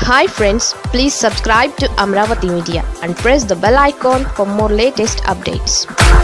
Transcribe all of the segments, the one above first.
hi friends please subscribe to Amaravati media and press the bell icon for more latest updates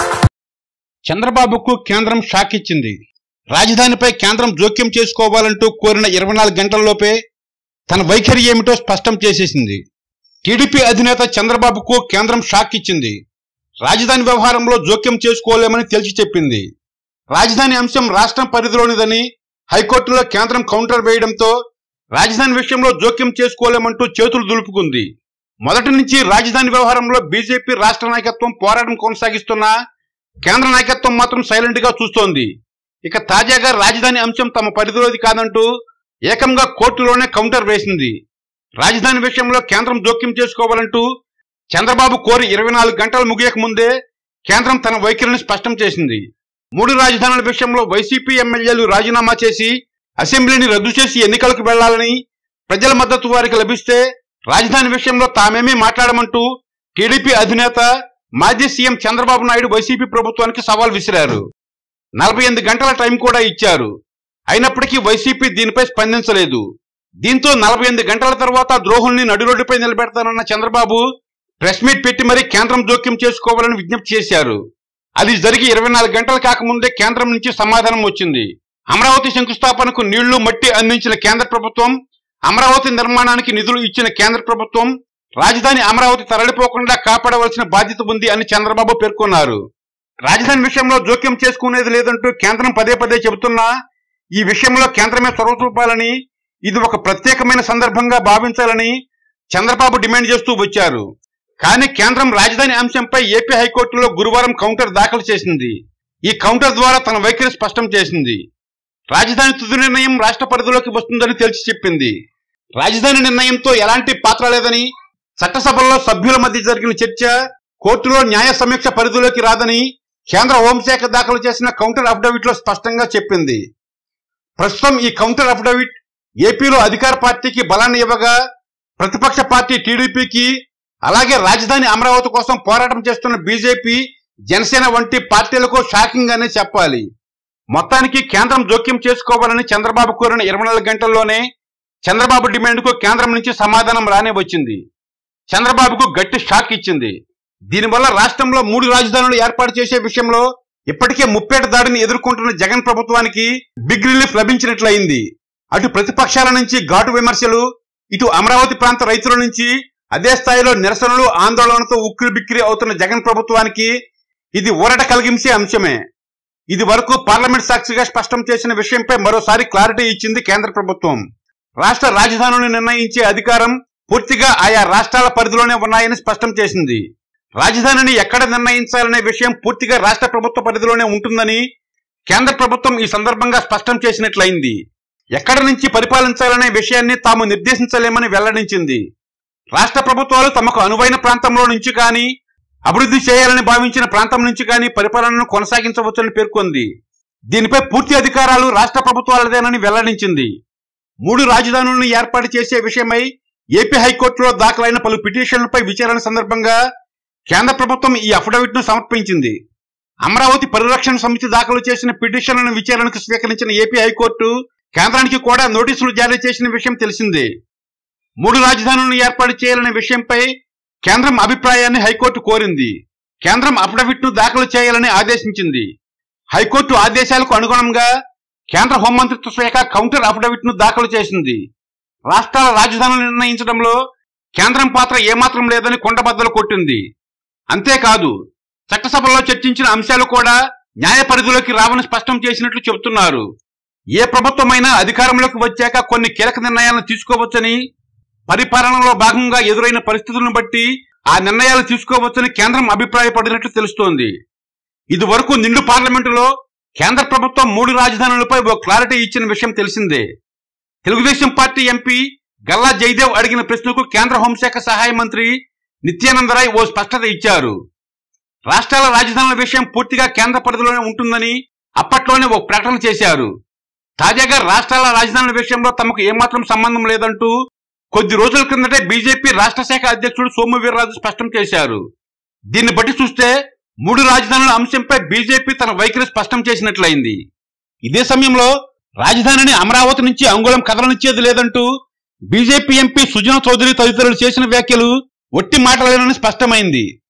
చంద్రబాబుకు కేంద్రం shock ఇచ్చింది రాజధానిపై కేంద్రం జోక్యం చేసుకోవాలంటూ కోరిన ఇరవై నాలుగు గంటల్లోపే తన వైఖరి ఏమిటో స్పష్టం చేసేసింది టీడీపీ అధినేత చంద్రబాబుకు కేంద్రం షాక్ ఇచ్చింది రాజధాని వ్యవహారంలో జోక్యం చేసుకోలేమని తేల్చి చెప్పింది రాజధాని అంశం రాష్ట్రం పరిధిలోనిదని హైకోర్టులో కేంద్రం కౌంటర్ వేయడంతో రాజధాని విషయంలో జోక్యం చేసుకోలేమంటూ చేతులు దులుపుకుంది మొదటి నుంచి రాజధాని వ్యవహారంలో బీజేపీ రాష్ట్ర నాయకత్వం పోరాటం కొనసాగిస్తున్నా కేంద్ర నాయకత్వం మాత్రం సైలెంట్ గా చూస్తోంది ఇక తాజాగా రాజధాని అంశం తమ పరిధిలోది కాదంటూ ఏకంగా కోర్టులోనే కౌంటర్ వేసింది రాజధాని విషయంలో కేంద్రం జోక్యం చేసుకోవాలంటూ చంద్రబాబు కోరి ఇరవై నాలుగు గంటలు ముగియక ముందే కేంద్రం తన వైఖరిని స్పష్టం చేసింది మూడు రాజధానుల విషయంలో వైసీపీ ఎమ్మెల్యేలు రాజీనామా చేసి అసెంబ్లీని రద్దు చేసి ఎన్నికలకు వెళ్లాలని ప్రజల మద్దతు వారికి లభిస్తే రాజధాని విషయంలో తామేమీ మాట్లాడమంటూ టీడీపీ అధినేత మాజీ సీఎం చంద్రబాబు నాయుడు వైసీపీ ప్రభుత్వానికి సవాల్ విసిరారు నలభై ఎనిమిది గంటల టైం కూడా ఇచ్చారు అయినప్పటికీ వైసీపీ దీనిపై స్పందించలేదు దీంతో నలభై ఎనిమిది గంటల తర్వాత ద్రోహుల్ని నడిరోడ్డుపై నిలబెడతానన్న చంద్రబాబు ప్రెస్ మీట్ పెట్టి మరీ కేంద్రం జోక్యం చేసుకోవాలని విజ్ఞప్తి చేశారు అది జరిగి ఇరవై నాలుగు గంటలు కాకముందే కేంద్రం నుంచి సమాధానం వచ్చింది అమరావతి శంకుస్థాపనకు నీళ్లు మట్టి అందించిన కేంద్ర ప్రభుత్వం అమరావతి నిర్మాణానికి నిధులు ఇచ్చిన కేంద్ర ప్రభుత్వం రాజధాని అమరావతి తరలిపోకుండా కాపాడవలసిన బాధ్యత ఉంది అని చంద్రబాబు పేర్కొన్నారు రాజధాని విషయంలో జోక్యం చేసుకునేది లేదంటూ కేంద్రం పదే పదే చెబుతున్నా ఈ విషయంలో కేంద్రమే చొరవ చూపాలని ఇది ఒక ప్రత్యేకమైన సందర్భంగా భావించాలని చంద్రబాబు డిమాండ్ చేస్తూ వచ్చారు కానీ కేంద్రం రాజధాని అంశంపై ఏపీ హైకోర్టులో గురువారం కౌంటర్ దాఖలు చేసింది ఈ కౌంటర్ ద్వారా తన వైఖరి స్పష్టం చేసింది రాజధాని తుది నిర్ణయం రాష్ట్ర పరిధిలోకి వస్తుందని తేల్చి చెప్పింది రాజధాని నిర్ణయంతో ఎలాంటి పాత్ర లేదని చట్టసభల్లో సభ్యుల మధ్య జరిగిన చర్చ కోర్టులో న్యాయ సమీక్ష పరిధిలోకి రాదని కేంద్ర హోంశాఖ దాఖలు చేసిన కౌంటర్ అఫిడవిట్ లో స్పష్టంగా చెప్పింది ప్రస్తుతం ఈ కౌంటర్ అఫిడవిట్ ఏపీలో అధికార పార్టీకి బలాన్ని ఇవ్వగా ప్రతిపక్ష పార్టీ టీడీపీకి అలాగే రాజధాని అమరావతి కోసం పోరాటం చేస్తున్న బీజేపీ జనసేన వంటి పార్టీలకు షాకింగ్ అనే చెప్పాలి మొత్తానికి కేంద్రం జోక్యం చేసుకోవాలని చంద్రబాబు కోరిన ఇరవై నాలుగు గంటల్లోనే చంద్రబాబు డిమాండ్కు కేంద్రం నుంచి సమాధానం రానే వచ్చింది చంద్రబాబుకు గట్టి షాక్ ఇచ్చింది దీనివల్ల రాష్ట్రంలో మూడు రాజధానులు ఏర్పాటు చేసే విషయంలో ఇప్పటికే ముప్పేట దాడిని ఎదుర్కొంటున్న జగన్ ప్రభుత్వానికి బిగ్ రిలీఫ్ లభించినట్లయింది అటు ప్రతిపక్షాల నుంచి ఘాటు విమర్శలు ఇటు అమరావతి ప్రాంత రైతుల నుంచి అదే స్థాయిలో నిరసనలు ఆందోళనతో ఉక్కిరి బిక్కిరి అవుతున్న జగన్ ప్రభుత్వానికి ఇది ఊరట కలిగించే అంశమే ఇది వరకు పార్లమెంట్ సాక్షిగా స్పష్టం చేసిన విషయంపై మరోసారి క్లారిటీ ఇచ్చింది కేంద్ర ప్రభుత్వం రాష్ట్ర రాజధానులను నిర్ణయించే అధికారం పూర్తిగా ఆయా రాష్ట్రాల పరిధిలోనే ఉన్నాయని స్పష్టం చేసింది రాజధానిని ఎక్కడ నిర్ణయించాలనే విషయం పూర్తిగా రాష్ట్ర ప్రభుత్వ పరిధిలోనే ఉంటుందని కేంద్ర ప్రభుత్వం ఈ సందర్భంగా స్పష్టం చేసినట్లయింది ఎక్కడి నుంచి పరిపాలించాలనే విషయాన్ని తాము నిర్దేశించలేమని వెల్లడించింది రాష్ట్ర ప్రభుత్వాలు తమకు అనువైన ప్రాంతంలో నుంచి కానీ అభివృద్ధి చేయాలని భావించిన ప్రాంతం నుంచి కానీ పరిపాలనను కొనసాగించవచ్చని పేర్కొంది దీనిపై పూర్తి అధికారాలు రాష్ట్ర ప్రభుత్వాలదేనని వెల్లడించింది మూడు రాజధానులను ఏర్పాటు చేసే విషయమై ఏపీ హైకోర్టులో దాఖలైన పలు పిటిషన్లపై విచారణ సందర్భంగా కేంద్ర ప్రభుత్వం ఈ అఫిడవిట్ ను సమర్పించింది అమరావతి పరిరక్షణ సమితి దాఖలు చేసిన పిటిషన్లను విచారణకు స్వీకరించిన ఏపీ హైకోర్టు కేంద్రానికి కూడా నోటీసులు జారీ చేసిన విషయం తెలిసిందే మూడు రాజధానులను ఏర్పాటు చేయాలనే విషయంపై కేంద్రం అభిప్రాయాన్ని హైకోర్టు కోరింది కేంద్రం అఫిడవిట్ ను దాఖలు చేయాలని ఆదేశించింది హైకోర్టు ఆదేశాలకు అనుగుణంగా కేంద్ర హోంమంత్రిత్వ శాఖ కౌంటర్ అఫిడవిట్ ను దాఖలు చేసింది రాష్ట్రాల రాజధానులు నిర్ణయించడంలో కేంద్రం పాత్ర ఏమాత్రం లేదని కొండబద్దలు కొట్టింది అంతేకాదు చట్టసభలో చర్చించిన అంశాలు కూడా న్యాయ పరిధిలోకి రావని స్పష్టం చేసినట్లు చెబుతున్నారు ఏ ప్రభుత్వమైనా అధికారంలోకి వచ్చాక కొన్ని కీలక నిర్ణయాలను తీసుకోవచ్చని పరిపాలనలో భాగంగా ఎదురైన పరిస్థితులను బట్టి ఆ నిర్ణయాలు తీసుకోవచ్చని కేంద్రం అభిప్రాయపడినట్లు తెలుస్తోంది ఇది వరకు నిండు పార్లమెంటులో కేంద్ర ప్రభుత్వం మూడు రాజధానులపై ఓ క్లారిటీ ఇచ్చిన విషయం తెలిసిందే తెలుగుదేశం పార్టీ ఎంపీ గల్లా జయదేవ్ అడిగిన ప్రశ్నకు కేంద్ర హోంశాఖ సహాయ మంత్రి నిత్యానందరాయ్ ఓ స్పష్టత ఇచ్చారు రాష్ట్రాల రాజధానుల విషయం పూర్తిగా కేంద్ర పరిధిలోనే ఉంటుందని అప్పట్లోనే ఓ ప్రకటన చేశారు తాజాగా రాష్ట్రాల రాజధానుల విషయంలో తమకు ఏమాత్రం సంబంధం లేదంటూ కొద్ది రోజుల క్రిందటే బీజేపీ రాష్ట్ర శాఖ అధ్యక్షుడు సోము వీర్రాజు స్పష్టం చేశారు దీన్ని బట్టి చూస్తే మూడు రాజధానుల అంశంపై బీజేపీ తన వైఖరి స్పష్టం చేసినట్లయింది ఇదే సమయంలో రాజధానిని అమరావతి నుంచి అంగుళం కదలనిచ్చేది లేదంటూ బీజేపీ ఎంపీ సుజనా చౌదరి తదితరులు చేసిన వ్యాఖ్యలు ఒట్టి మాటలేనని స్పష్టమైంది